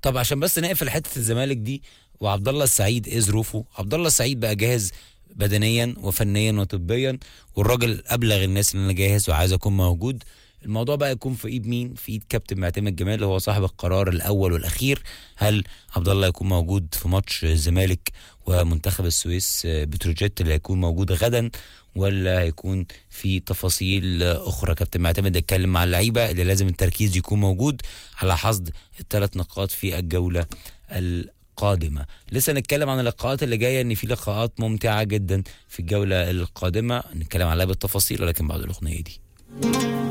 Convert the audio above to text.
طب عشان بس نقفل حته الزمالك دي وعبد الله السعيد ايه ظروفه عبد الله السعيد بقى جاهز بدنيا وفنيا وطبيا والراجل ابلغ الناس ان انا جاهز وعايز اكون موجود الموضوع بقى يكون في ايد مين في ايد كابتن معتمد جمال اللي هو صاحب القرار الاول والاخير هل عبد الله يكون موجود في ماتش الزمالك ومنتخب السويس بتروجيت اللي هيكون موجود غدا ولا هيكون في تفاصيل اخرى كابتن معتمد اتكلم مع اللعيبه اللي لازم التركيز يكون موجود على حصد الثلاث نقاط في الجوله القادمه لسه نتكلم عن اللقاءات اللي جايه ان في لقاءات ممتعه جدا في الجوله القادمه نتكلم عليها بالتفاصيل ولكن بعد الاغنيه دي